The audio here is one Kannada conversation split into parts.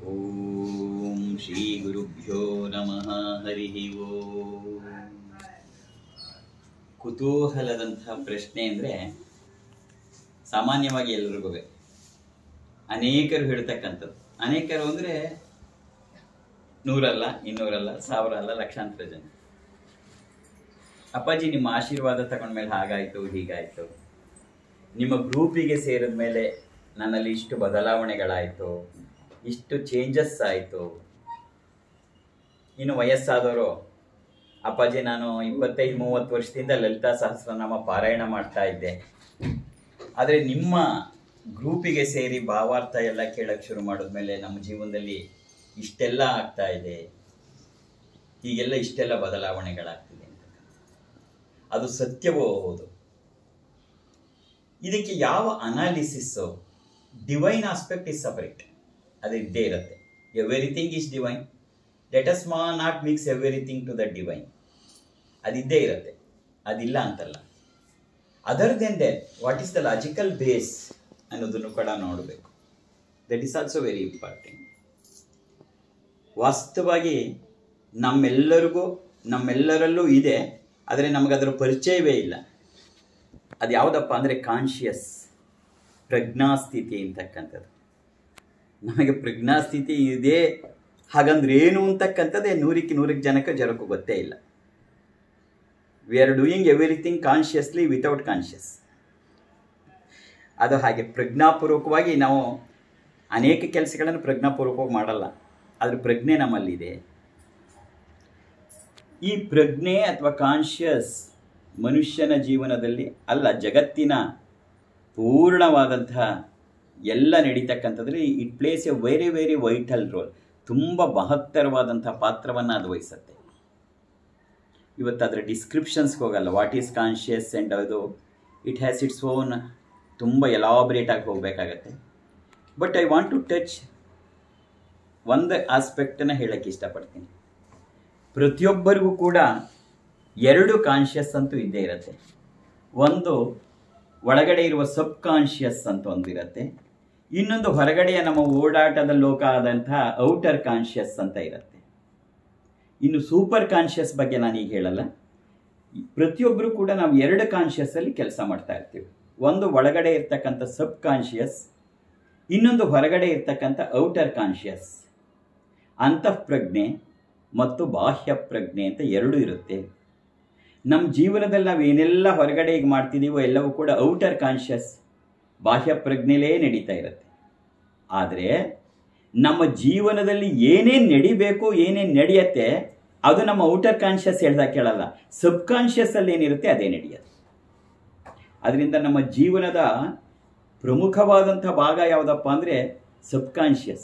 ಓಂ ಶ್ರೀ ಗುರುಭ್ಯೋ ನಮಃ ಹರಿ ಓಂ ಕುತೂಹಲದಂತಹ ಪ್ರಶ್ನೆ ಅಂದರೆ ಸಾಮಾನ್ಯವಾಗಿ ಎಲ್ರಿಗೂ ಅನೇಕರು ಹೇಳ್ತಕ್ಕಂಥದ್ದು ಅನೇಕರು ಅಂದರೆ ನೂರಲ್ಲ ಇನ್ನೂರಲ್ಲ ಸಾವಿರ ಅಲ್ಲ ಲಕ್ಷಾಂತರ ಜನ ಅಪ್ಪಾಜಿ ನಿಮ್ಮ ಆಶೀರ್ವಾದ ತಗೊಂಡ್ಮೇಲೆ ಹಾಗಾಯ್ತು ಹೀಗಾಯ್ತು ನಿಮ್ಮ ಗ್ರೂಪಿಗೆ ಸೇರಿದ ಮೇಲೆ ನನ್ನಲ್ಲಿ ಇಷ್ಟು ಬದಲಾವಣೆಗಳಾಯಿತು ಇಷ್ಟು ಚೇಂಜಸ್ ಆಯಿತು ಇನ್ನು ವಯಸ್ಸಾದವರು ಅಪ್ಪಾಜಿ ನಾನು ಇಪ್ಪತ್ತೈದು ಮೂವತ್ತು ವರ್ಷದಿಂದ ಲಲಿತಾ ಸಹಸ್ರನಾಮ ಪಾರಾಯಣ ಮಾಡ್ತಾ ಇದ್ದೆ ಆದರೆ ನಿಮ್ಮ ಗ್ರೂಪಿಗೆ ಸೇರಿ ಭಾವಾರ್ಥ ಎಲ್ಲ ಕೇಳಕ್ಕೆ ಶುರು ಮಾಡಿದ್ಮೇಲೆ ನಮ್ಮ ಜೀವನದಲ್ಲಿ ಇಷ್ಟೆಲ್ಲ ಆಗ್ತಾ ಇದೆ ಹೀಗೆಲ್ಲ ಇಷ್ಟೆಲ್ಲ ಬದಲಾವಣೆಗಳಾಗ್ತಿದೆ ಅಂತ ಅದು ಸತ್ಯವೋ ಹೌದು ಇದಕ್ಕೆ ಯಾವ analysis divine aspect is separate ಅದು ಇದ್ದೇ ಇರುತ್ತೆ everything is divine let us ಮಾ not mix everything to the divine ಅದಿದ್ದೇ ಇರುತ್ತೆ ಅದಿಲ್ಲ ಅಂತಲ್ಲ other then then what is the logical base ಅನ್ನೋದನ್ನು ಕೂಡ ನೋಡಬೇಕು that is also very important ವಾಸ್ತವವಾಗಿ ನಮ್ಮೆಲ್ಲರಿಗೂ ನಮ್ಮೆಲ್ಲರಲ್ಲೂ ಇದೆ ಆದರೆ ನಮಗದರ ಪರಿಚಯವೇ ಇಲ್ಲ ಅದು ಯಾವುದಪ್ಪ ಅಂದರೆ ಕಾನ್ಷಿಯಸ್ ಪ್ರಜ್ಞಾಸ್ಥಿತಿ ಅಂತಕ್ಕಂಥದ್ದು ನಮಗೆ ಪ್ರಜ್ಞಾಸ್ಥಿತಿ ಇದೆ ಹಾಗಂದ್ರೆ ಏನು ಅಂತಕ್ಕಂಥದ್ದೇ ನೂರಕ್ಕೆ ನೂರಕ್ಕೆ ಜನಕ್ಕೆ ಜನಕ್ಕೂ ಗೊತ್ತೇ ಇಲ್ಲ we are doing everything consciously without conscious ಅದು ಹಾಗೆ ಪ್ರಜ್ಞಾಪೂರ್ವಕವಾಗಿ ನಾವು ಅನೇಕ ಕೆಲಸಗಳನ್ನು ಪ್ರಜ್ಞಾಪೂರ್ವಕವಾಗಿ ಮಾಡಲ್ಲ ಆದರೆ ಪ್ರಜ್ಞೆ ನಮ್ಮಲ್ಲಿದೆ ಈ ಪ್ರಜ್ಞೆ ಅಥವಾ ಕಾನ್ಷಿಯಸ್ ಮನುಷ್ಯನ ಜೀವನದಲ್ಲಿ ಅಲ್ಲ ಜಗತ್ತಿನ ಪೂರ್ಣವಾದಂತಹ ಎಲ್ಲ ನಡೀತಕ್ಕಂಥದ್ರಲ್ಲಿ it plays a very very vital role ತುಂಬ ಮಹತ್ತರವಾದಂತಹ ಪಾತ್ರವನ್ನು ಅದು ವಹಿಸುತ್ತೆ ಇವತ್ತು ಅದರ ಡಿಸ್ಕ್ರಿಪ್ಷನ್ಸ್ಗೆ ಹೋಗಲ್ಲ ವಾಟ್ ಈಸ್ ಕಾನ್ಷಿಯಸ್ ಆ್ಯಂಡ್ ಅದು ಇಟ್ ಹ್ಯಾಸ್ ಇಟ್ಸ್ ಓನ್ ತುಂಬ ಎಲಾಬ್ರೇಟ್ ಆಗಿ ಹೋಗಬೇಕಾಗತ್ತೆ but I want to touch ಒಂದು ಆಸ್ಪೆಕ್ಟನ್ನು ಹೇಳೋಕ್ಕೆ ಇಷ್ಟಪಡ್ತೀನಿ ಪ್ರತಿಯೊಬ್ಬರಿಗೂ ಕೂಡ ಎರಡು ಕಾನ್ಷಿಯಸ್ ಅಂತೂ ಇದ್ದೇ ಇರುತ್ತೆ ಒಂದು ಒಳಗಡೆ ಇರುವ ಸಬ್ ಕಾನ್ಷಿಯಸ್ ಅಂತ ಒಂದಿರುತ್ತೆ ಇನ್ನೊಂದು ಹೊರಗಡೆಯ ನಮ್ಮ ಓಡಾಟದ ಲೋಕ ಆದಂತಹ ಔಟರ್ ಕಾನ್ಷಿಯಸ್ ಅಂತ ಇರುತ್ತೆ ಇನ್ನು ಸೂಪರ್ ಕಾನ್ಷಿಯಸ್ ಬಗ್ಗೆ ನಾನು ಈಗ ಹೇಳಲ್ಲ ಪ್ರತಿಯೊಬ್ಬರು ಕೂಡ ನಾವು ಎರಡು ಕಾನ್ಷಿಯಸ್ಸಲ್ಲಿ ಕೆಲಸ ಮಾಡ್ತಾ ಇರ್ತೀವಿ ಒಂದು ಒಳಗಡೆ ಇರ್ತಕ್ಕಂಥ ಸಬ್ ಕಾನ್ಷಿಯಸ್ ಇನ್ನೊಂದು ಹೊರಗಡೆ ಇರ್ತಕ್ಕಂಥ ಔಟರ್ ಕಾನ್ಷಿಯಸ್ ಅಂತಃಪ್ರಜ್ಞೆ ಮತ್ತು ಬಾಹ್ಯ ಪ್ರಜ್ಞೆ ಅಂತ ಎರಡೂ ಇರುತ್ತೆ ನಮ್ಮ ಜೀವನದಲ್ಲಿ ನಾವು ಏನೆಲ್ಲ ಹೊರಗಡೆ ಈಗ ಮಾಡ್ತಿದ್ದೀವೋ ಎಲ್ಲವೂ ಕೂಡ ಔಟರ್ ಕಾನ್ಷಿಯಸ್ ಬಾಹ್ಯ ಪ್ರಜ್ಞೆಲೇ ನಡೀತಾ ಇರುತ್ತೆ ಆದರೆ ನಮ್ಮ ಜೀವನದಲ್ಲಿ ಏನೇನು ನಡಿಬೇಕು ಏನೇನು ನಡೆಯುತ್ತೆ ಅದು ನಮ್ಮ ಔಟರ್ ಕಾನ್ಷಿಯಸ್ ಹೇಳ್ದಾಗ ಕೇಳಲ್ಲ ಸಬ್ ಕಾನ್ಷಿಯಸ್ಸಲ್ಲಿ ಏನಿರುತ್ತೆ ಅದೇ ನಡೆಯುತ್ತೆ ಅದರಿಂದ ನಮ್ಮ ಜೀವನದ ಪ್ರಮುಖವಾದಂಥ ಭಾಗ ಯಾವುದಪ್ಪ ಅಂದರೆ ಸಬ್ ಕಾನ್ಷಿಯಸ್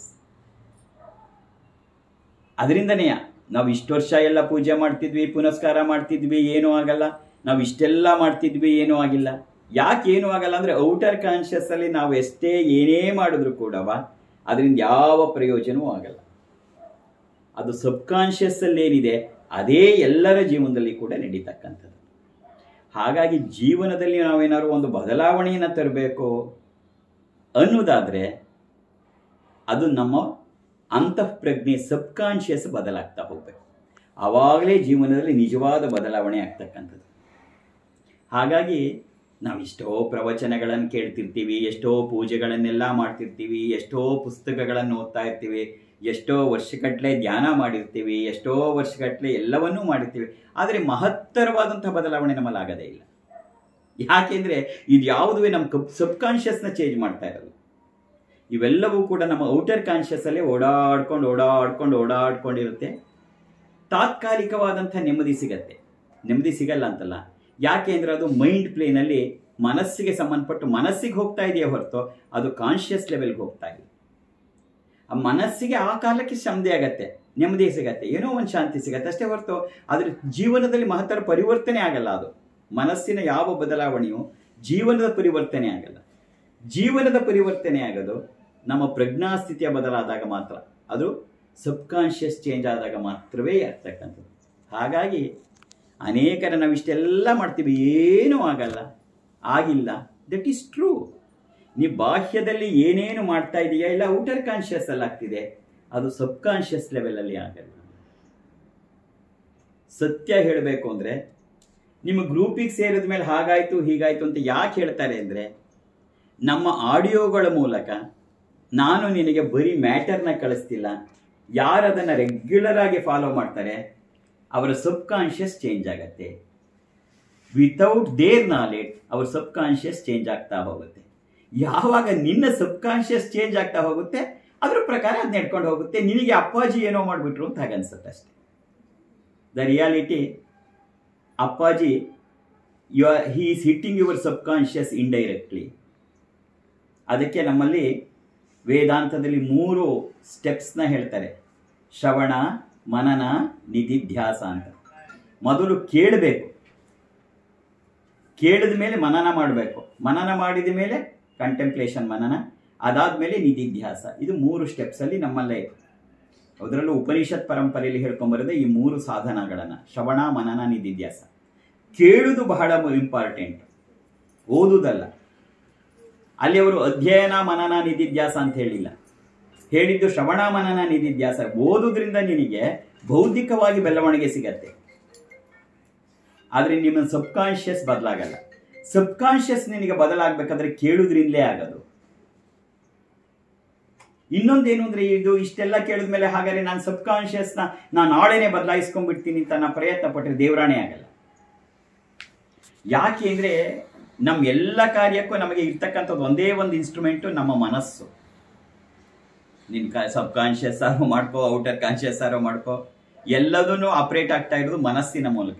ಅದರಿಂದನೇ ನಾವು ಇಷ್ಟು ವರ್ಷ ಎಲ್ಲ ಪೂಜೆ ಮಾಡ್ತಿದ್ವಿ ಪುನಸ್ಕಾರ ಮಾಡ್ತಿದ್ವಿ ಏನೂ ಆಗಲ್ಲ ನಾವು ಇಷ್ಟೆಲ್ಲ ಮಾಡ್ತಿದ್ವಿ ಏನೂ ಆಗಿಲ್ಲ ಯಾಕೆ ಏನೂ ಆಗಲ್ಲ ಅಂದರೆ ಔಟರ್ ಕಾನ್ಷಿಯಸ್ಸಲ್ಲಿ ನಾವು ಎಷ್ಟೇ ಏನೇ ಮಾಡಿದ್ರು ಕೂಡವ ಅದರಿಂದ ಯಾವ ಪ್ರಯೋಜನವೂ ಆಗಲ್ಲ ಅದು ಸಬ್ ಕಾನ್ಷಿಯಸ್ಸಲ್ಲಿ ಏನಿದೆ ಅದೇ ಎಲ್ಲರ ಜೀವನದಲ್ಲಿ ಕೂಡ ನಡೀತಕ್ಕಂಥದ್ದು ಹಾಗಾಗಿ ಜೀವನದಲ್ಲಿ ನಾವೇನಾದ್ರು ಒಂದು ಬದಲಾವಣೆಯನ್ನು ತರಬೇಕು ಅನ್ನೋದಾದರೆ ಅದು ನಮ್ಮ ಅಂತಃಪ್ರಜ್ಞೆ ಸಬ್ ಕಾನ್ಷಿಯಸ್ ಬದಲಾಗ್ತಾ ಹೋಗ್ಬೇಕು ಆವಾಗಲೇ ಜೀವನದಲ್ಲಿ ನಿಜವಾದ ಬದಲಾವಣೆ ಆಗ್ತಕ್ಕಂಥದ್ದು ಹಾಗಾಗಿ ನಾವು ಎಷ್ಟೋ ಪ್ರವಚನಗಳನ್ನು ಕೇಳ್ತಿರ್ತೀವಿ ಎಷ್ಟೋ ಪೂಜೆಗಳನ್ನೆಲ್ಲ ಮಾಡ್ತಿರ್ತೀವಿ ಎಷ್ಟೋ ಪುಸ್ತಕಗಳನ್ನು ಓದ್ತಾ ಇರ್ತೀವಿ ಎಷ್ಟೋ ವರ್ಷಗಟ್ಟಲೆ ಧ್ಯಾನ ಮಾಡಿರ್ತೀವಿ ಎಷ್ಟೋ ವರ್ಷಗಟ್ಟಲೆ ಎಲ್ಲವನ್ನೂ ಮಾಡಿರ್ತೀವಿ ಆದರೆ ಮಹತ್ತರವಾದಂಥ ಬದಲಾವಣೆ ನಮ್ಮಲ್ಲಿ ಆಗೋದೇ ಇಲ್ಲ ಯಾಕೆಂದರೆ ಇದು ಯಾವುದುವೇ ನಮ್ಮ ಕಪ್ ಸಬ್ ಕಾನ್ಷಿಯಸ್ನ ಚೇಂಜ್ ಮಾಡ್ತಾ ಇರಲ್ಲ ಇವೆಲ್ಲವೂ ಕೂಡ ನಮ್ಮ ಔಟರ್ ಕಾನ್ಷಿಯಸ್ಸಲ್ಲೇ ಓಡಾಡ್ಕೊಂಡು ಓಡಾಡ್ಕೊಂಡು ಓಡಾಡ್ಕೊಂಡಿರುತ್ತೆ ತಾತ್ಕಾಲಿಕವಾದಂಥ ನೆಮ್ಮದಿ ಸಿಗತ್ತೆ ನೆಮ್ಮದಿ ಸಿಗಲ್ಲ ಅಂತಲ್ಲ ಯಾಕೆ ಅಂದರೆ ಅದು ಮೈಂಡ್ ಪ್ಲೇನಲ್ಲಿ ಮನಸ್ಸಿಗೆ ಸಂಬಂಧಪಟ್ಟು ಮನಸ್ಸಿಗೆ ಹೋಗ್ತಾ ಇದೆಯೇ ಹೊರತು ಅದು ಕಾನ್ಷಿಯಸ್ ಲೆವೆಲ್ಗೆ ಹೋಗ್ತಾ ಇದೆ ಆ ಮನಸ್ಸಿಗೆ ಆ ಕಾಲಕ್ಕೆ ನೆಮ್ಮದಿ ಆಗತ್ತೆ ನೆಮ್ಮದಿ ಸಿಗತ್ತೆ ಏನೋ ಒಂದು ಶಾಂತಿ ಸಿಗತ್ತೆ ಅಷ್ಟೇ ಹೊರತು ಅದ್ರ ಜೀವನದಲ್ಲಿ ಮಹತ್ತರ ಪರಿವರ್ತನೆ ಆಗಲ್ಲ ಅದು ಮನಸ್ಸಿನ ಯಾವ ಬದಲಾವಣೆಯು ಜೀವನದ ಪರಿವರ್ತನೆ ಆಗಲ್ಲ ಜೀವನದ ಪರಿವರ್ತನೆ ಆಗೋದು ನಮ್ಮ ಪ್ರಜ್ಞಾಸ್ಥಿತಿಯ ಬದಲಾದಾಗ ಮಾತ್ರ ಅದು ಸಬ್ ಕಾನ್ಷಿಯಸ್ ಚೇಂಜ್ ಆದಾಗ ಮಾತ್ರವೇ ಆಗ್ತಕ್ಕಂಥದ್ದು ಹಾಗಾಗಿ ಅನೇಕರ ನಾವು ಇಷ್ಟೆಲ್ಲ ಮಾಡ್ತೀವಿ ಏನೂ ಆಗಲ್ಲ ಆಗಿಲ್ಲ ದಟ್ ಈಸ್ ಟ್ರೂ ನೀ ಬಾಹ್ಯದಲ್ಲಿ ಏನೇನು ಮಾಡ್ತಾ ಇದೆಯಾ ಇಲ್ಲ ಔಟರ್ ಕಾನ್ಷಿಯಸ್ ಅಲ್ಲಿ ಆಗ್ತಿದೆ ಅದು ಸಬ್ಕಾನ್ಷಿಯಸ್ ಲೆವೆಲಲ್ಲಿ ಆಗಲ್ಲ ಸತ್ಯ ಹೇಳಬೇಕು ಅಂದರೆ ನಿಮ್ಮ ಗ್ರೂಪಿಗೆ ಸೇರಿದ ಮೇಲೆ ಹಾಗಾಯಿತು ಹೀಗಾಯಿತು ಅಂತ ಯಾಕೆ ಹೇಳ್ತಾರೆ ಅಂದರೆ ನಮ್ಮ ಆಡಿಯೋಗಳ ಮೂಲಕ ನಾನು ನಿನಗೆ ಬರೀ ಮ್ಯಾಟರ್ನ ಕಳಿಸ್ತಿಲ್ಲ ಯಾರು ಅದನ್ನು ರೆಗ್ಯುಲರ್ ಆಗಿ ಫಾಲೋ ಮಾಡ್ತಾರೆ ಅವರ ಸಬ್ಕಾನ್ಷಿಯಸ್ ಚೇಂಜ್ ಆಗತ್ತೆ ವಿತೌಟ್ ದೇರ್ ನಾಲೆಡ್ ಅವ್ರ ಸಬ್ಕಾನ್ಷಿಯಸ್ ಚೇಂಜ್ ಆಗ್ತಾ ಹೋಗುತ್ತೆ ಯಾವಾಗ ನಿನ್ನ ಸಬ್ಕಾನ್ಷಿಯಸ್ ಚೇಂಜ್ ಆಗ್ತಾ ಹೋಗುತ್ತೆ ಅದ್ರ ಪ್ರಕಾರ ಅದು ನಡ್ಕೊಂಡು ಹೋಗುತ್ತೆ ನಿನಗೆ ಅಪ್ಪಾಜಿ ಏನೋ ಮಾಡಿಬಿಟ್ರು ಅಂತ ಹಾಗನ್ಸುತ್ತೆ ಅಷ್ಟೆ ದ ರಿಯಾಲಿಟಿ ಅಪ್ಪಾಜಿ you are he is hitting your subconscious indirectly ಅದಕ್ಕೆ ನಮ್ಮಲ್ಲಿ ವೇದಾಂತದಲ್ಲಿ ಮೂರು ಸ್ಟೆಪ್ಸ್ನ ಹೇಳ್ತಾರೆ ಶ್ರವಣ ಮನನ ನಿಧಿಧ್ಯಾಸ ಅಂತ ಮೊದಲು ಕೇಳಬೇಕು ಕೇಳಿದ ಮೇಲೆ ಮನನ ಮಾಡಬೇಕು ಮನನ ಮಾಡಿದ ಮೇಲೆ ಕಂಟೆಂಪ್ಲೇಷನ್ ಮನನ ಅದಾದ್ಮೇಲೆ ನಿಧಿಧ್ಯಾಸ ಇದು ಮೂರು ಸ್ಟೆಪ್ಸಲ್ಲಿ ನಮ್ಮಲ್ಲೇ ಇದೆ ಅದರಲ್ಲೂ ಉಪನಿಷತ್ ಪರಂಪರೆಯಲ್ಲಿ ಹೇಳ್ಕೊಂಬರೋದೇ ಈ ಮೂರು ಸಾಧನಗಳನ್ನು ಶ್ರವಣ ಮನನ ನಿಧಿಧ್ಯಾಸ ಕೇಳುವುದು ಬಹಳ ಇಂಪಾರ್ಟೆಂಟ್ ಓದುವುದಲ್ಲ ಅಲ್ಲಿ ಅವರು ಅಧ್ಯಯನ ಮನನ ನಿಧಿಧ್ಯಾಸ ಅಂತ ಹೇಳಿಲ್ಲ ಹೇಳಿದ್ದು ಶ್ರವಣ ಮನನ ನಿಧಿಧ್ಯಾಸ ಓದುವುದರಿಂದ ನಿನಗೆ ಬೌದ್ಧಿಕವಾಗಿ ಬೆಳವಣಿಗೆ ಸಿಗತ್ತೆ ಆದರೆ ನಿಮ್ಮ ಸಬ್ಕಾನ್ಷಿಯಸ್ ಬದಲಾಗಲ್ಲ ಸಬ್ಕಾನ್ಷಿಯಸ್ ನಿನಗೆ ಬದಲಾಗಬೇಕಾದ್ರೆ ಕೇಳುವುದ್ರಿಂದಲೇ ಆಗೋದು ಇನ್ನೊಂದೇನು ಅಂದ್ರೆ ಇದು ಇಷ್ಟೆಲ್ಲ ಕೇಳಿದ ಮೇಲೆ ಹಾಗಾದ್ರೆ ನಾನು ಸಬ್ಕಾನ್ಷಿಯಸ್ನ ನಾನು ನಾಳೆನೆ ಬದಲಾಯಿಸ್ಕೊಂಡ್ಬಿಡ್ತೀನಿ ಅಂತ ನಾನು ಪ್ರಯತ್ನ ಪಟ್ಟರೆ ದೇವರಾಣೆ ಆಗಲ್ಲ ಯಾಕೆ ಅಂದ್ರೆ ನಮ್ಮ ಎಲ್ಲ ಕಾರ್ಯಕ್ಕೂ ನಮಗೆ ಇರ್ತಕ್ಕಂಥದ್ದು ಒಂದೇ ಒಂದು ಇನ್ಸ್ಟ್ರೂಮೆಂಟು ನಮ್ಮ ಮನಸ್ಸು ನಿನ್ ಕ ಸಬ್ ಕಾನ್ಷಿಯಸ್ ಆರೋ ಮಾಡ್ಕೋ ಔಟರ್ ಕಾನ್ಷಿಯಸ್ ಆರೋ ಮಾಡ್ಕೋ ಎಲ್ಲದೂ ಆಪರೇಟ್ ಆಗ್ತಾ ಇರೋದು ಮನಸ್ಸಿನ ಮೂಲಕ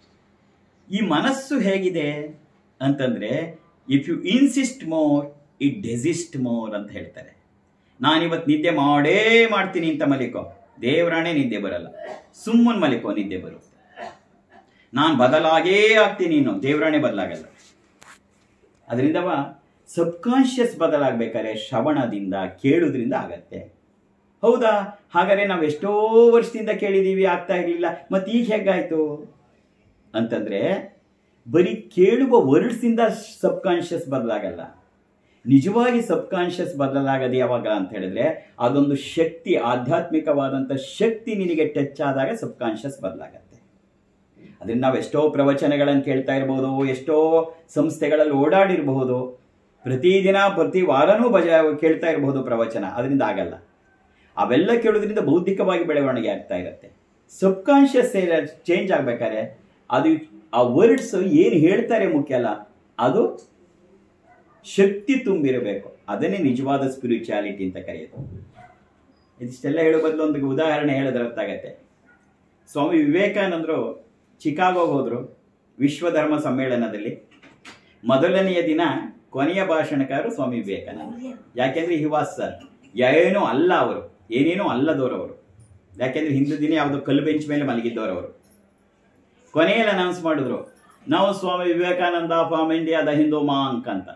ಈ ಮನಸ್ಸು ಹೇಗಿದೆ ಅಂತಂದ್ರೆ if you insist more it desist more ಅಂತ ಹೇಳ್ತಾರೆ ನಾನಿವತ್ತು ನಿದ್ದೆ ಮಾಡೇ ಮಾಡ್ತೀನಿ ಅಂತ ಮಲಿಕೋ ದೇವರಾಣೆ ನಿದ್ದೆ ಬರಲ್ಲ ಸುಮ್ಮನೆ ಮಲಿಕೋ ನಿದ್ದೆ ಬರುತ್ತೆ ನಾನು ಬದಲಾಗೇ ಆಗ್ತೀನಿ ಇನ್ನು ದೇವರಾಣೆ ಬದಲಾಗಲ್ಲ ಅದರಿಂದವ ಸಬ್ಕಾನ್ಷಿಯಸ್ ಬದಲಾಗಬೇಕಾದ್ರೆ ಶ್ರವಣದಿಂದ ಕೇಳುವುದರಿಂದ ಆಗತ್ತೆ ಹೌದಾ ಹಾಗಾದ್ರೆ ನಾವು ಎಷ್ಟೋ ವರ್ಷದಿಂದ ಕೇಳಿದೀವಿ ಆಗ್ತಾ ಇರಲಿಲ್ಲ ಮತ್ತೆ ಈಗ ಹೇಗಾಯ್ತು ಅಂತಂದ್ರೆ ಬರೀ ಕೇಳುವ ವರ್ಡ್ಸಿಂದ ಸಬ್ಕಾನ್ಷಿಯಸ್ ಬದಲಾಗಲ್ಲ ನಿಜವಾಗಿ ಸಬ್ಕಾನ್ಷಿಯಸ್ ಬದಲಾಗದೆ ಯಾವಾಗ ಅಂತ ಹೇಳಿದ್ರೆ ಅದೊಂದು ಶಕ್ತಿ ಆಧ್ಯಾತ್ಮಿಕವಾದಂಥ ಶಕ್ತಿ ನಿನಗೆ ಟಚ್ ಆದಾಗ ಸಬ್ಕಾನ್ಷಿಯಸ್ ಬದಲಾಗತ್ತೆ ಅದನ್ನ ನಾವು ಎಷ್ಟೋ ಪ್ರವಚನಗಳನ್ನು ಕೇಳ್ತಾ ಇರಬಹುದು ಎಷ್ಟೋ ಸಂಸ್ಥೆಗಳಲ್ಲಿ ಓಡಾಡಿರಬಹುದು ಪ್ರತಿದಿನ ಪ್ರತಿ ವಾರನೂ ಬಜ ಕೇಳ್ತಾ ಇರಬಹುದು ಪ್ರವಚನ ಅದರಿಂದ ಆಗಲ್ಲ ಅವೆಲ್ಲ ಕೇಳೋದ್ರಿಂದ ಬೌದ್ಧಿಕವಾಗಿ ಬೆಳವಣಿಗೆ ಆಗ್ತಾ ಇರುತ್ತೆ ಸಬ್ಕಾನ್ಷಿಯಸ್ ಚೇಂಜ್ ಆಗ್ಬೇಕಾದ್ರೆ ಅದು ಆ ವರ್ಡ್ಸ್ ಏನು ಹೇಳ್ತಾರೆ ಮುಖ್ಯ ಅಲ್ಲ ಅದು ಶಕ್ತಿ ತುಂಬಿರಬೇಕು ಅದನ್ನೇ ನಿಜವಾದ ಸ್ಪಿರಿಚುಯಾಲಿಟಿ ಅಂತ ಕರೆಯೋದು ಇದಿಷ್ಟೆಲ್ಲ ಹೇಳೋ ಬದಲು ಒಂದು ಉದಾಹರಣೆ ಹೇಳಿದ್ರೆ ಅರ್ಥ ಆಗತ್ತೆ ಸ್ವಾಮಿ ವಿವೇಕಾನಂದರು ಚಿಕಾಗೋಗೆ ಹೋದರು ವಿಶ್ವ ಧರ್ಮ ಸಮ್ಮೇಳನದಲ್ಲಿ ಮೊದಲನೆಯ ದಿನ ಕೊನೆಯ ಭಾಷಣಕಾರರು ಸ್ವಾಮಿ ವಿವೇಕಾನಂದ ಯಾಕೆಂದ್ರೆ ಹಿ ವಾಸ್ ಸರ್ ಏನೂ ಅಲ್ಲ ಅವರು ಏನೇನೂ ಅಲ್ಲದವರು ಅವರು ಯಾಕೆಂದ್ರೆ ಹಿಂದೂ ದಿನ ಯಾವುದೋ ಕಲ್ಲು ಬೆಂಚ್ ಮೇಲೆ ಮಲಗಿದ್ದವರು ಅವರು ಕೊನೆಯಲ್ಲಿ ಅನೌನ್ಸ್ ಮಾಡಿದ್ರು ನಾವು ಸ್ವಾಮಿ ವಿವೇಕಾನಂದ ಫ್ರಾಮ್ ಇಂಡಿಯಾದ ಹಿಂದೂ ಮಾಂಕ್ ಅಂತ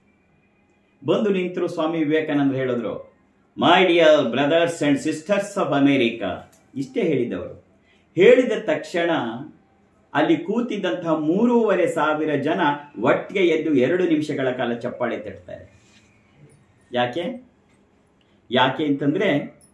ಬಂದು ನಿಂತರು ಸ್ವಾಮಿ ವಿವೇಕಾನಂದ ಹೇಳಿದ್ರು my dear brothers and sisters of America ಇಷ್ಟೇ ಹೇಳಿದವರು ಹೇಳಿದ ತಕ್ಷಣ ಅಲ್ಲಿ ಕೂತಿದ್ದಂತಹ ಮೂರುವರೆ ಸಾವಿರ ಜನ ಒಟ್ಟಿಗೆ ಎದ್ದು ಎರಡು ನಿಮಿಷಗಳ ಕಾಲ ಚಪ್ಪಾಳೆ ತಟ್ತಾರೆ ಯಾಕೆ ಯಾಕೆ ಅಂತಂದ್ರೆ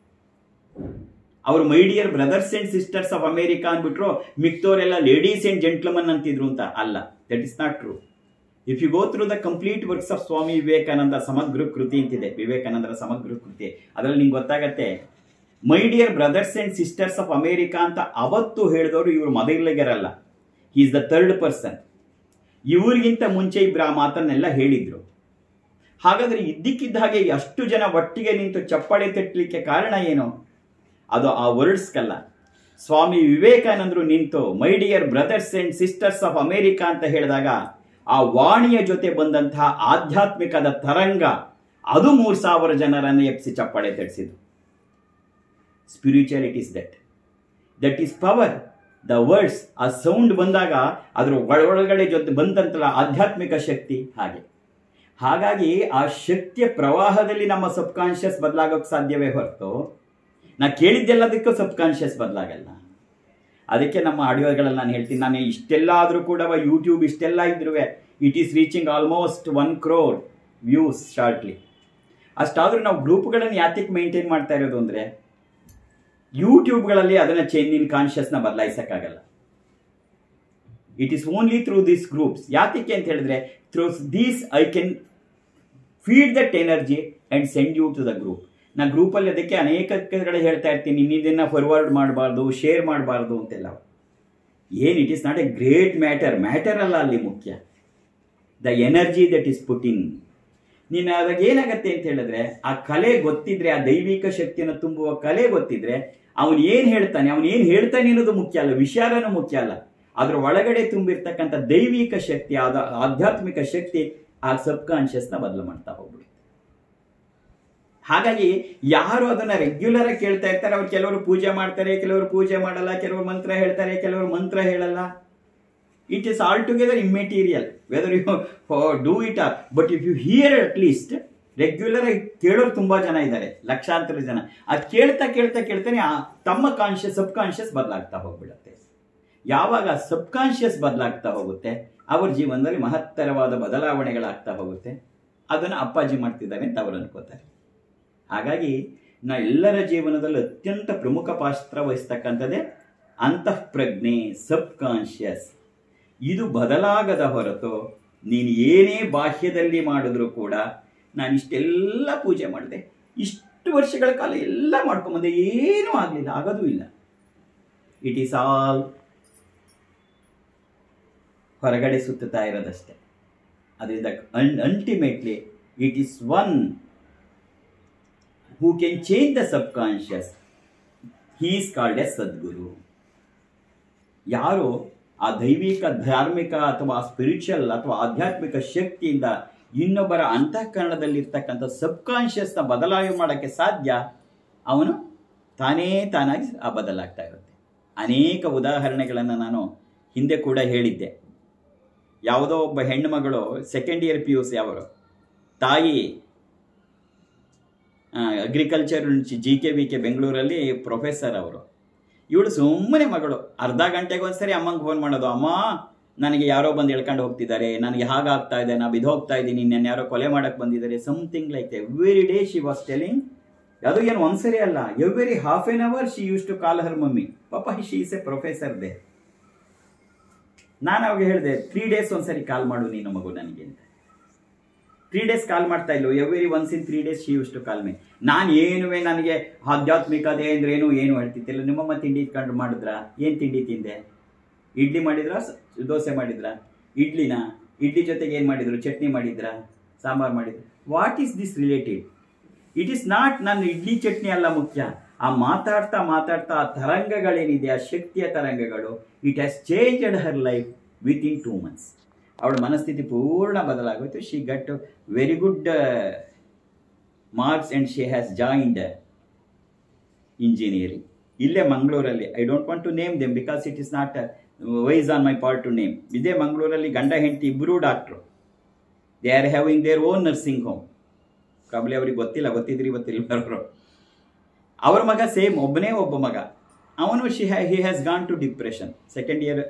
ಅವರು my dear brothers and sisters of America ಅಂದ್ಬಿಟ್ರು ಮಿಕ್ತವರೆಲ್ಲ ಲೇಡೀಸ್ ಅಂಡ್ ಜೆಂಟ್ಲ್ಮನ್ ಅಂತಿದ್ರು ಅಂತ ಅಲ್ಲ that is not true if you go through the complete works of Swami Vivekananda ಸಮಗ್ರ ಕೃತಿ ಅಂತಿದೆ ವಿವೇಕಾನಂದರ ಸಮಗ್ರ ಕೃತಿ ಅದರಲ್ಲಿ ನಿಂಗೆ ಗೊತ್ತಾಗತ್ತೆ my dear brothers and sisters of America ಅಂತ ಅವತ್ತು ಹೇಳಿದವರು ಇವರು ಮೊದಲಿಗರಲ್ಲ he is the third person ಇವ್ರಿಗಿಂತ ಮುಂಚೆ ಇಬ್ಬರು ಆ ಮಾತನ್ನೆಲ್ಲ ಹೇಳಿದ್ರು ಹಾಗಾದ್ರೆ ಇದ್ದಕ್ಕಿದ್ದ ಹಾಗೆ ಅಷ್ಟು ಜನ ಒಟ್ಟಿಗೆ ನಿಂತು ಚಪ್ಪಾಳೆ ತಟ್ಟಲಿಕ್ಕೆ ಕಾರಣ ಏನು ಅದು ಆ ವರ್ಡ್ಸ್ಗಲ್ಲ ಸ್ವಾಮಿ ವಿವೇಕಾನಂದರು ನಿಂತು my dear brothers and sisters of America ಅಂತ ಹೇಳಿದಾಗ ಆ ವಾಣಿಯ ಜೊತೆ ಬಂದಂತಹ ಆಧ್ಯಾತ್ಮಿಕದ ತರಂಗ ಅದು ಮೂರು ಸಾವಿರ ಜನರನ್ನು ಎಪ್ಸಿ ಚಪ್ಪಾಳೆ ತಡಿಸಿದ್ದು spirituality is that that is power the words ಆ ಸೌಂಡ್ ಬಂದಾಗ ಅದರ ಒಳಗಡೆ ಜೊತೆ ಬಂದಂತಲ್ಲ ಆಧ್ಯಾತ್ಮಿಕ ಶಕ್ತಿ ಹಾಗೆ ಹಾಗಾಗಿ ಆ ಶಕ್ತಿಯ ಪ್ರವಾಹದಲ್ಲಿ ನಮ್ಮ ಸಬ್ ಕಾನ್ಷಿಯಸ್ ಬದಲಾಗೋಕೆ ಸಾಧ್ಯವೇ ಹೊರತು ನಾ ಕೇಳಿದ್ದೆಲ್ಲದಕ್ಕೂ ಸಬ್ ಕಾನ್ಷಿಯಸ್ ಬದಲಾಗಲ್ಲ ಅದಕ್ಕೆ ನಮ್ಮ ಆಡಿಯೋಗಳಲ್ಲಿ ನಾನು ಹೇಳ್ತೀನಿ ನಾನು ಇಷ್ಟೆಲ್ಲ ಆದರೂ ಕೂಡ ಯೂಟ್ಯೂಬ್ ಇಷ್ಟೆಲ್ಲ ಇದ್ರೂ it is reaching almost one crore views shortly ಅಷ್ಟಾದರೂ ನಾವು ಗ್ರೂಪ್ಗಳನ್ನು ಯಾತಕ್ಕೆ ಮೇಂಟೈನ್ ಮಾಡ್ತಾ ಇರೋದು ಅಂದರೆ ಯೂಟ್ಯೂಬ್ಗಳಲ್ಲಿ ಅದನ್ನ ಚೇಂಜ್ ಇನ್ ಕಾನ್ಷಿಯಸ್ನ ಬದಲಾಯಿಸಕ್ಕಾಗಲ್ಲ it is only through these groups ಯಾತಕ್ಕೆ ಅಂತ ಹೇಳಿದ್ರೆ through these I can feed that energy and send you to the group ನಾ ಗ್ರೂಪಲ್ಲಿ ಅದಕ್ಕೆ ಅನೇಕ ಕಡೆ ಹೇಳ್ತಾ ಇರ್ತೀನಿ ನೀನು ಇದನ್ನು ಫಾರ್ವರ್ಡ್ ಮಾಡಬಾರ್ದು ಶೇರ್ ಮಾಡಬಾರ್ದು ಅಂತೆಲ್ಲ ಏನು it is not a great matter matter ಅಲ್ಲ ಅಲ್ಲಿ ಮುಖ್ಯ the energy that is put in ನೀನು ಅವಾಗ ಏನಾಗತ್ತೆ ಅಂತ ಹೇಳಿದ್ರೆ ಆ ಕಲೆ ಗೊತ್ತಿದ್ರೆ ಆ ದೈವಿಕ ಶಕ್ತಿಯನ್ನು ತುಂಬುವ ಕಲೆ ಗೊತ್ತಿದ್ರೆ ಅವನು ಏನು ಹೇಳ್ತಾನೆ ಅವನು ಏನು ಹೇಳ್ತಾನೆ ಅನ್ನೋದು ಮುಖ್ಯ ಅಲ್ಲ ವಿಚಾರನೂ ಮುಖ್ಯ ಅಲ್ಲ ಅದ್ರ ಒಳಗಡೆ ತುಂಬಿರ್ತಕ್ಕಂಥ ದೈವಿಕ ಶಕ್ತಿ ಆದ ಆಧ್ಯಾತ್ಮಿಕ ಶಕ್ತಿ ಆ ಸಬ್ ಕಾನ್ಷಿಯಸ್ನ ಬದಲು ಮಾಡ್ತಾ ಹೋಗ್ಬಿಡುತ್ತೆ ಹಾಗಾಗಿ ಯಾರು ಅದನ್ನ ರೆಗ್ಯುಲರ್ ಆಗಿ ಕೇಳ್ತಾ ಇರ್ತಾರೆ ಅವ್ರು ಕೆಲವರು ಪೂಜೆ ಮಾಡ್ತಾರೆ ಕೆಲವರು ಪೂಜೆ ಮಾಡಲ್ಲ ಕೆಲವರು ಮಂತ್ರ ಹೇಳ್ತಾರೆ ಕೆಲವರು ಮಂತ್ರ ಹೇಳಲ್ಲ it is altogether immaterial whether you do it or but if you hear at least regular ಆಗಿ ಕೇಳೋರು ತುಂಬಾ ಜನ ಇದ್ದಾರೆ ಲಕ್ಷಾಂತರ ಜನ ಅದು ಕೇಳ್ತಾ ಕೇಳ್ತಾ ಕೇಳ್ತಾನೆ ಆ ತಮ್ಮ ಕಾನ್ಷಿಯಸ್ ಸಬ್ ಕಾನ್ಷಿಯಸ್ ಬದಲಾಗ್ತಾ ಹೋಗ್ಬಿಡುತ್ತೆ ಯಾವಾಗ ಸಬ್ ಕಾನ್ಷಿಯಸ್ ಬದಲಾಗ್ತಾ ಹೋಗುತ್ತೆ ಅವ್ರ ಜೀವನದಲ್ಲಿ ಮಹತ್ತರವಾದ ಬದಲಾವಣೆಗಳಾಗ್ತಾ ಹೋಗುತ್ತೆ ಅದನ್ನು ಅಪ್ಪಾಜಿ ಮಾಡ್ತಿದ್ದಾರೆ ಅಂತ ಅವರು ಅನ್ಕೋತಾರೆ ಹಾಗಾಗಿ ನಾ ಎಲ್ಲರ ಜೀವನದಲ್ಲಿ ಅತ್ಯಂತ ಪ್ರಮುಖ ಪಾತ್ರ ವಹಿಸ್ತಕ್ಕಂಥದ್ದೇ ಅಂತಃಪ್ರಜ್ಞೆ ಸಬ್ ಕಾನ್ಷಿಯಸ್ ಇದು ಬದಲಾಗದ ಹೊರತು ನೀನು ಏನೇ ಬಾಹ್ಯದಲ್ಲಿ ಮಾಡಿದ್ರು ಕೂಡ ನಾನು ಇಷ್ಟೆಲ್ಲ ಪೂಜೆ ಮಾಡಿದೆ ಇಷ್ಟು ವರ್ಷಗಳ ಕಾಲ ಎಲ್ಲ ಮಾಡ್ಕೊಂಬಂದೆ ಏನೂ ಆಗಲಿಲ್ಲ ಆಗೋದೂ ಇಲ್ಲ ಇಟ್ ಈಸ್ ಆಲ್ ಹೊರಗಡೆ ಸುತ್ತುತ್ತಾ ಇರೋದಷ್ಟೇ ಅದರಿಂದ ultimately it is one who can change the subconscious he is called a Sadguru ಯಾರು ಆ ದೈವಿಕ ಧಾರ್ಮಿಕ ಅಥವಾ ಸ್ಪಿರಿಚುವಲ್ ಅಥವಾ ಆಧ್ಯಾತ್ಮಿಕ ಶಕ್ತಿಯಿಂದ ಇನ್ನೊಬ್ಬರ ಅಂತಃಕರಣದಲ್ಲಿರ್ತಕ್ಕಂಥ ಸಬ್ ಕಾನ್ಷಿಯಸ್ನ ಬದಲಾವಣೆ ಮಾಡೋಕ್ಕೆ ಸಾಧ್ಯ ಅವನು ತಾನೇ ತಾನಾಗಿ ಆ ಬದಲಾಗ್ತಾ ಇರುತ್ತೆ ಅನೇಕ ಉದಾಹರಣೆಗಳನ್ನು ನಾನು ಹಿಂದೆ ಕೂಡ ಹೇಳಿದ್ದೆ ಯಾವುದೋ ಒಬ್ಬ ಹೆಣ್ಣು ಮಗಳು second year P U C ಅವರು ತಾಯಿ agriculture G K V K ಬೆಂಗಳೂರಲ್ಲಿ ಪ್ರೊಫೆಸರ್ ಅವರು ಇವಳು ಸುಮ್ಮನೆ ಮಗಳು ಅರ್ಧ ಗಂಟೆಗೆ ಒಂದ್ಸರಿ ಅಮ್ಮಂಗೆ ಫೋನ್ ಮಾಡೋದು ಅಮ್ಮ ನನಗೆ ಯಾರೋ ಬಂದು ಎಳ್ಕೊಂಡು ಹೋಗ್ತಿದ್ದಾರೆ ನನಗೆ ಹಾಗಾಗ್ತಾ ಇದೆ ನಾ ಬಿದ್ದೋಗ್ತಾ ಇದ್ದೀನಿ ನನ್ನ ಯಾರೋ ಕೊಲೆ ಮಾಡಕ್ಕೆ ಬಂದಿದ್ದಾರೆ something like every day she was telling ಅದು ಏನು ಒಂದ್ಸರಿ ಅಲ್ಲ every half an hour she used to call her mummy papa she is a professor they ನಾನು ಅವಾಗ ಹೇಳಿದೆ ತ್ರೀ ಡೇಸ್ ಒಂದ್ಸರಿ ಕಾಲ್ ಮಾಡು ನೀನು ಮಗು ನನಗೆ ಅಂತ ತ್ರೀ ಡೇಸ್ ಕಾಲ್ ಮಾಡ್ತಾ ಇಲ್ಲೋ every once in three days she used to call me ನಾನು ಏನುವೆ ನನಗೆ ಆಧ್ಯಾತ್ಮಿಕತೆ ಅಂದ್ರೆ ಏನು ಏನು ಹೇಳ್ತಿದ್ದಿಲ್ಲ ನಿಮ್ಮಮ್ಮ ತಿಂಡಿ ಇಟ್ಕೊಂಡು ಮಾಡಿದ್ರಾ ಏನು ತಿಂಡಿ ತಿಂದೆ ಇಡ್ಲಿ ಮಾಡಿದ್ರಾ ದೋಸೆ ಮಾಡಿದ್ರಾ ಇಡ್ಲಿನ ಇಡ್ಲಿ ಜೊತೆಗೆ ಏನು ಮಾಡಿದ್ರು ಚಟ್ನಿ ಮಾಡಿದ್ರಾ ಸಾಂಬಾರು ಮಾಡಿದ್ರು what is this related it is not ನನ್ನ ಇಡ್ಲಿ ಚಟ್ನಿ ಅಲ್ಲ ಮುಖ್ಯ ಆ ಮಾತಾಡ್ತಾ ಮಾತಾಡ್ತಾ ಆ ತರಂಗಗಳೇನಿದೆ ಆ ಶಕ್ತಿಯ ತರಂಗಗಳು it has changed her life within two months ಅವಳ ಮನಸ್ಥಿತಿ ಪೂರ್ಣ ಬದಲಾಗೋಯ್ತು she got very good marks and she has joined engineering ಇಲ್ಲೇ ಮಂಗಳೂರಲ್ಲಿ I don't want to name them because it is not wise on my part to name ಇದೇ ಮಂಗಳೂರಲ್ಲಿ ಗಂಡ ಹೆಂಡತಿ ಇಬ್ಬರೂ doctor they are having their own nursing home probably ಅವ್ರಿಗೆ ಗೊತ್ತಿಲ್ಲ ಗೊತ್ತಿದ್ರಿ ಗೊತ್ತಿಲ್ಲ ಬರೋರು ಅವ್ರ ಮಗ ಸೇಮ್ ಒಬ್ಬನೇ ಒಬ್ಬ ಮಗ ಅವನು she ha he has gone to depression second year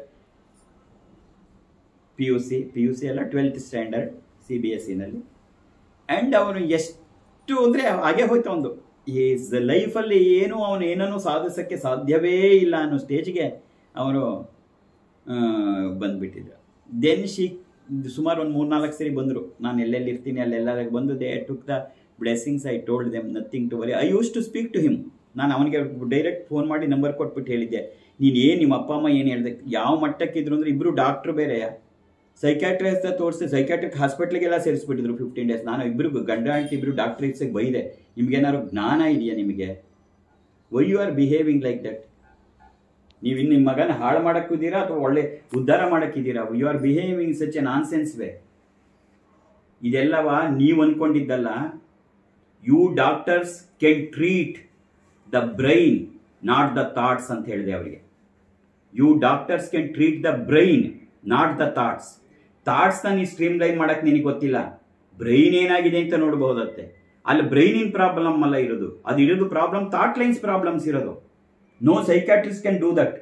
P U C P U C ಅಲ್ಲ twelfth standard C B S ಸಿನಲ್ಲಿ ಆ್ಯಂಡ್ ಅವನು ಎಷ್ಟು ಅಂದರೆ ಹಾಗೆ ಹೋಯ್ತು ಒಂದು ಈಸ್ ಲೈಫಲ್ಲಿ ಏನು ಅವನು ಏನನ್ನು ಸಾಧಿಸೋಕ್ಕೆ ಸಾಧ್ಯವೇ ಇಲ್ಲ ಅನ್ನೋ ಸ್ಟೇಜ್ಗೆ ಅವನು ಬಂದುಬಿಟ್ಟಿದ್ರು ದೆನ್ ಶಿ ಸುಮಾರು ಒಂದು ಮೂರ್ನಾಲ್ಕು ಸರಿ ಬಂದರು ನಾನು ಎಲ್ಲೆಲ್ಲಿ ಇರ್ತೀನಿ ಅಲ್ಲೆಲ್ಲ ಬಂದು they took the blessings I told them nothing to worry I used to speak to him ನಾನು ಅವನಿಗೆ ಡೈರೆಕ್ಟ್ ಫೋನ್ ಮಾಡಿ ನಂಬರ್ ಕೊಟ್ಬಿಟ್ಟು ಹೇಳಿದ್ದೆ ನೀನು ಏನು ನಿಮ್ಮ ಅಪ್ಪ ಅಮ್ಮ ಏನು ಹೇಳಿದೆ ಯಾವ ಮಟ್ಟಕ್ಕಿದ್ರು ಅಂದರೆ ಇಬ್ಬರು ಡಾಕ್ಟ್ರು ಬೇರೆಯಾ ಸೈಕ್ಯಾಟ್ರಿಸ್ಟ್ ತೋರಿಸಿ ಸೈಕ್ಯಾಟ್ರಿಕ್ ಹಾಸ್ಪಿಟ್ಲಿಗೆಲ್ಲ ಸೇರಿಸ್ಬಿಟ್ಟಿದ್ರು ಫಿಫ್ಟೀನ್ ಡೇಸ್ ನಾನು ಇಬ್ಬರು ಗಂಡ ಆಂಟಿ ಇಬ್ಬರು ಡಾಕ್ಟ್ರಿಕ್ಸಿಗೆ ಬೈದೆ ನಿಮ್ಗೇನಾದ್ರು ಜ್ಞಾನ ಇದೆಯಾ ನಿಮಗೆ why you are behaving like that ನೀವು ಇನ್ನು ನಿಮ್ಮ ಮಗನ ಹಾಳು ಮಾಡೋಕ್ಕಿದ್ದೀರಾ ಅಥವಾ ಒಳ್ಳೆ ಉದ್ಧಾರ ಮಾಡೋಕ್ಕಿದ್ದೀರಾ you are behaving such a nonsense way ಇದೆಲ್ಲವ ನೀವು ಅಂದ್ಕೊಂಡಿದ್ದಲ್ಲ you doctors can treat the brain not the thoughts ಅಂತ ಹೇಳಿದೆ ಅವರಿಗೆ you doctors can treat the brain not the thoughts ಥಾಟ್ಸ್ನ ನೀವು ಸ್ಟ್ರೀಮ್ ಲೈನ್ ಮಾಡಕ್ಕೆ ನಿನಗೆ ಗೊತ್ತಿಲ್ಲ ಬ್ರೈನ್ ಏನಾಗಿದೆ ಅಂತ ನೋಡಬಹುದತ್ತೆ ಅಲ್ಲಿ ಬ್ರೈನಿನ ಪ್ರಾಬ್ಲಮ್ ಅಲ್ಲ ಇರೋದು ಅದು ಇರೋದು ಪ್ರಾಬ್ಲಮ್ ಥಾಟ್ ಲೈನ್ಸ್ ಪ್ರಾಬ್ಲಮ್ಸ್ ಇರೋದು no psychiatrist can do that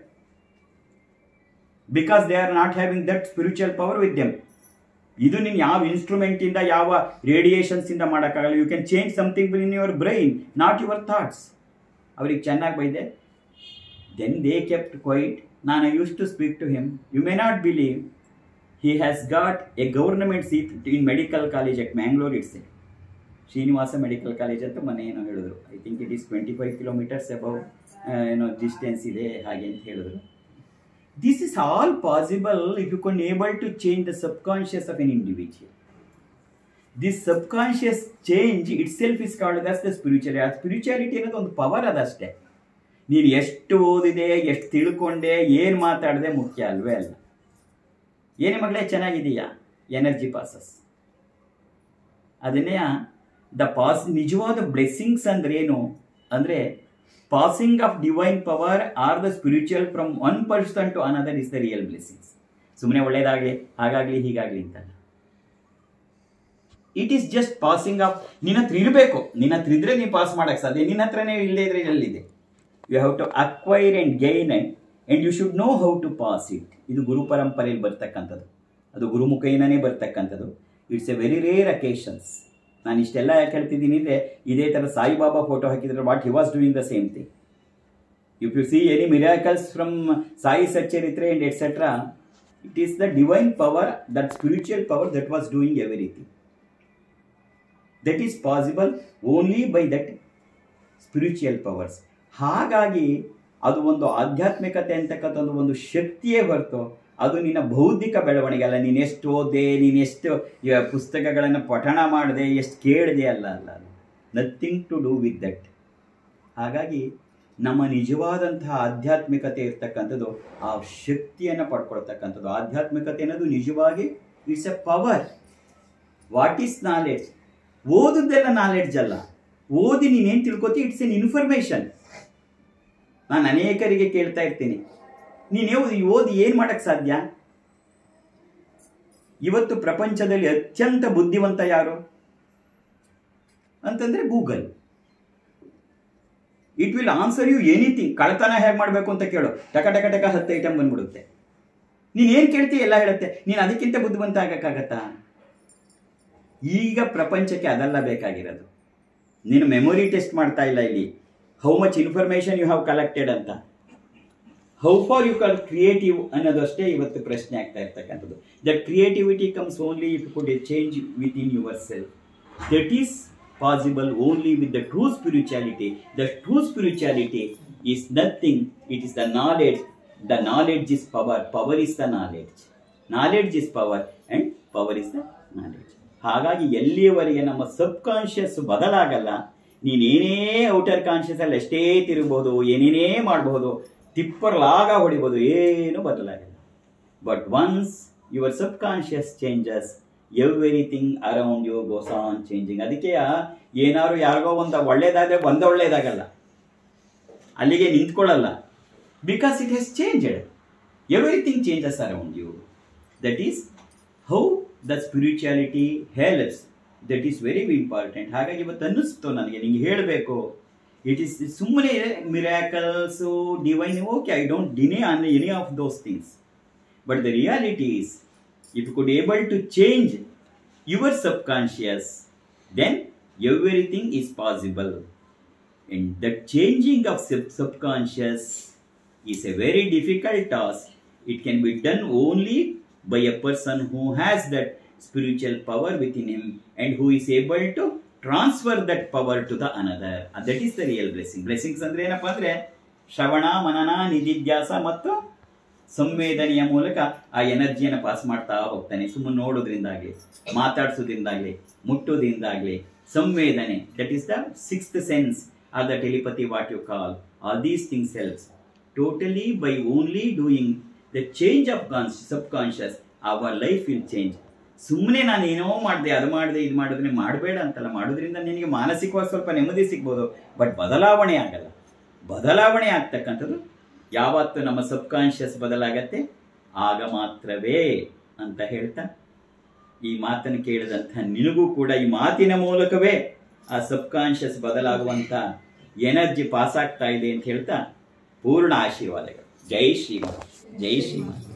because they are not having that spiritual power with them ಇದು ನೀನು ಯಾವ ಇನ್ಸ್ಟ್ರೂಮೆಂಟ್ ಇಂದ ಯಾವ ರೇಡಿಯೇಷನ್ಸ್ ಇಂದ ಮಾಡೋಕ್ಕಾಗಲ್ಲ you can change something in your brain not your thoughts ಅವ್ರಿಗೆ ಚೆನ್ನಾಗಿ ಬೈದೆ ದೆನ್ ದೇ ಕೆಪ್ಟ್ ಕ್ವೈಟ್ ನಾನು used to speak to him you may not believe he has got a government seat in medical college at Mangalore itself. Srinivasa medical college ಅಂತ ಮೊನ್ನೆ ಏನೋ ಹೇಳಿದ್ರು I think it is twenty five kilometres above ಏನೋ ಡಿಸ್ಟೆನ್ಸ್ ಇದೆ ಹಾಗೆ ಅಂತ ಹೇಳಿದ್ರು this is all possible if you ಕನ್ able to change the subconscious of an individual this subconscious change it self is called ದಸ್ the spiritually ಆ ಸ್ಪಿರಿಚುವಾಲಿಟಿ ಅನ್ನೋದು ಒಂದು ಪವರ್ ಅದಷ್ಟೇ ನೀನು ಎಷ್ಟು ಓದಿದೆ ಎಷ್ಟು ತಿಳ್ಕೊಂಡೆ ಏನು ಮಾತಾಡಿದೆ ಮುಖ್ಯ ಅಲ್ವೇ ಅಲ್ಲ ಏನೇ ಮಗಳೇ ಚೆನ್ನಾಗಿದೆಯಾ ಎನರ್ಜಿ ಪಾಸಸ್ ಅದನ್ನೇ ದ ಪಾಸ್ ನಿಜವಾದ ಬ್ಲೆಸ್ಸಿಂಗ್ಸ್ ಅಂದ್ರೆ ಏನು ಅಂದರೆ passing of divine power are the spiritual from one person to another is the real blessings ಸುಮ್ಮನೆ ಒಳ್ಳೇದಾಗಲಿ ಹಾಗಾಗಲಿ ಹೀಗಾಗಲಿ ಅಂತಲ್ಲ it is just passing of ನಿನ್ನ ಹತ್ರ ಇರಬೇಕು ನಿನ್ನ ಹತ್ರ ಇದ್ರೆ ನೀವು ಪಾಸ್ ಮಾಡಕ್ಕೆ ಸಾಧ್ಯ ನಿನ್ನ ಹತ್ರನೇ ಇಲ್ಲದೇ ಇದ್ರೆ ಎಲ್ಲಿದೆ you have to acquire and gain and and you should know how to pass it ಇದು ಗುರು ಪರಂಪರೆಯಲ್ಲಿ ಬರ್ತಕ್ಕಂಥದ್ದು ಅದು ಗುರುಮುಖೇನೇ ಬರ್ತಕ್ಕಂಥದ್ದು it's a very rare occasions ನಾನು ಇಷ್ಟೆಲ್ಲ ಯಾಕೆ ಹೇಳ್ತಿದ್ದೀನಿ ಅಂದರೆ ಇದೇ ಥರ ಸಾಯಿಬಾಬಾ ಫೋಟೋ ಹಾಕಿದ್ರೆ what he was doing the same thing if you see any miracles from Sai Satcharitra and etcetera it is the divine power that spiritual power that was doing everything that is possible only by that spiritual powers ಹಾಗಾಗಿ ಅದು ಒಂದು ಆಧ್ಯಾತ್ಮಿಕತೆ ಅಂತಕ್ಕಂಥದ್ದು ಒಂದು ಶಕ್ತಿಯೇ ಹೊರತು ಅದು ನಿನ್ನ ಬೌದ್ಧಿಕ ಬೆಳವಣಿಗೆ ಅಲ್ಲ ನೀನು ಎಷ್ಟು ಓದೆ ನೀನು ಎಷ್ಟು ಯ- ಪುಸ್ತಕಗಳನ್ನು ಪಠಣ ಮಾಡಿದೆ ಎಷ್ಟು ಕೇಳಿದೆ ಅಲ್ಲ ಅಲ್ಲ ಅಲ್ಲ nothing to do with that ಹಾಗಾಗಿ ನಮ್ಮ ನಿಜವಾದಂತಹ ಆಧ್ಯಾತ್ಮಿಕತೆ ಇರ್ತಕ್ಕಂಥದ್ದು ಆ ಶಕ್ತಿಯನ್ನು ಪಡ್ಕೊಳ್ತಕ್ಕಂಥದ್ದು ಆಧ್ಯಾತ್ಮಿಕತೆ ಅನ್ನೋದು ನಿಜವಾಗಿ it's a power what is knowledge ಓದುದೆಲ್ಲ ನಾಲೆಡ್ಜ್ ಅಲ್ಲ ಓದಿ ನೀನೇನು ತಿಳ್ಕೊತಿ ಇಟ್ಸ್ ಎನ್ ಇನ್ಫಾರ್ಮೇಶನ್ ನಾನು ಅನೇಕರಿಗೆ ಕೇಳ್ತಾ ಇರ್ತೀನಿ ನೀನು ಓದಿ ಓದಿ ಏನು ಮಾಡಕ್ಕೆ ಸಾಧ್ಯ ಇವತ್ತು ಪ್ರಪಂಚದಲ್ಲಿ ಅತ್ಯಂತ ಬುದ್ಧಿವಂತ ಯಾರು ಅಂತಂದ್ರೆ Google it will answer you anything ಕಳ್ತನ ಹೇಗೆ ಮಾಡಬೇಕು ಅಂತ ಕೇಳು ಟಕ ಟಕ ಟಕ ಹತ್ತು ಐಟಮ್ ಬಂದ್ಬಿಡುತ್ತೆ ನೀನು ಏನು ಕೇಳ್ತೀಯ ಎಲ್ಲ ಹೇಳುತ್ತೆ ನೀನು ಅದಕ್ಕಿಂತ ಬುದ್ಧಿವಂತ ಆಗಕ್ಕಾಗತ್ತಾ ಈಗ ಪ್ರಪಂಚಕ್ಕೆ ಅದೆಲ್ಲ ಬೇಕಾಗಿರೋದು ನೀನು ಮೆಮೊರಿ ಟೆಸ್ಟ್ ಮಾಡ್ತಾ ಇಲ್ಲ ಇಲ್ಲಿ how much information you have collected ಅಂತ how far you call creative ಅನ್ನೋದಷ್ಟೇ ಇವತ್ತು ಪ್ರಶ್ನೆ ಆಗ್ತಾ ಇರ್ತಕ್ಕಂಥದ್ದು that creativity comes only if could a change with in yourself that is possible only with the true spirituality the true spirituality is nothing it is the knowledge the knowledge is power power is the knowledge knowledge is power and power is the knowledge ಹಾಗಾಗಿ ಎಲ್ಲಿಯವರೆಗೆ ನಮ್ಮ ಸಬ್ ಕಾನ್ಷಿಯಸ್ ಬದಲಾಗಲ್ಲ ನೀನೇನೇ ಔಟರ್ ಕಾನ್ಷಿಯಸ್ ಅಲ್ಲಿ ಎಷ್ಟೇ ತಿರುಗಬಹುದು ಏನೇನೇ ಮಾಡಬಹುದು ಟಿಪ್ಪರ್ ಲಾಗ ಹೊಡಿಬೋದು ಏನು ಬದಲಾಗಲ್ಲ but once your subconscious changes everything around you goes on changing ಅದಕ್ಕೆ ಏನಾದ್ರು ಯಾರಿಗೋ ಒಂದು ಒಳ್ಳೇದಾದ್ರೆ ಒಂದ ಒಳ್ಳೇದಾಗಲ್ಲ ಅಲ್ಲಿಗೆ ನಿಂತ್ಕೊಳ್ಳಲ್ಲ because it has changed everything changes around you that is how the spirituality helps that is very important ಹಾಗಾಗಿ ಇವತ್ತು ಅನ್ನಿಸ್ತು ನನಗೆ ನಿಂಗೆ ಹೇಳಬೇಕು ಇಟ್ ಈಸ್ ಸುಮ್ಮನೆ miracles divine okay I don't deny on any of those things but the reality is if you could able to change your subconscious then everything is possible and the changing of sub- subconscious is a very difficult task it can be done only by a person who has that spiritual power within him and who is able to transfer that power to the another And that is the real blessing blessings ಅಂದ್ರೆ ಏನಪ್ಪಾ ಅಂದ್ರೆ ಶ್ರವಣ ಮನನ ನಿಧಿಧ್ಯಾಸ ಮತ್ತು ಸಂವೇದನೆಯ ಮೂಲಕ ಆ ಎನರ್ಜಿಯನ್ನು ಪಾಸ್ ಮಾಡ್ತಾ ಹೋಗ್ತಾನೆ ಸುಮ್ಮನೆ ನೋಡೋದ್ರಿಂದಾಗ್ಲಿ ಮಾತಾಡ್ಸೋದ್ರಿಂದಾಗ್ಲಿ ಮುಟ್ಟೋದ್ರಿಂದಾಗ್ಲಿ ಸಂವೇದನೆ that is the sixth sense or the telepathy what you call all these things helps totally by only doing the change of cons subconscious our life will change ಸುಮ್ಮನೆ ನಾನು ಏನೋ ಮಾಡಿದೆ ಅದು ಮಾಡಿದೆ ಇದು ಮಾಡಿದ್ರೆ ಮಾಡಬೇಡ ಅಂತಲ್ಲ ಮಾಡೋದ್ರಿಂದ ನಿನಗೆ ಮಾನಸಿಕವಾಗಿ ಸ್ವಲ್ಪ ನೆಮ್ಮದಿ ಸಿಗ್ಬೋದು ಬಟ್ ಬದಲಾವಣೆ ಆಗಲ್ಲ ಬದಲಾವಣೆ ಆಗ್ತಕ್ಕಂಥದ್ದು ಯಾವತ್ತು ನಮ್ಮ ಸಬ್ ಕಾನ್ಷಿಯಸ್ ಬದಲಾಗತ್ತೆ ಆಗ ಮಾತ್ರವೇ ಅಂತ ಹೇಳ್ತಾ ಈ ಮಾತನ್ನು ಕೇಳಿದಂಥ ನಿನಗೂ ಕೂಡ ಈ ಮಾತಿನ ಮೂಲಕವೇ ಆ ಸಬ್ ಕಾನ್ಷಿಯಸ್ ಬದಲಾಗುವಂಥ ಎನರ್ಜಿ ಪಾಸ್ ಆಗ್ತಾ ಇದೆ ಅಂತ ಹೇಳ್ತಾ ಪೂರ್ಣ ಆಶೀರ್ವಾದಗಳು ಜೈ ಶ್ರೀಮಾನ್ ಜೈ ಶ್ರೀಮಾನ್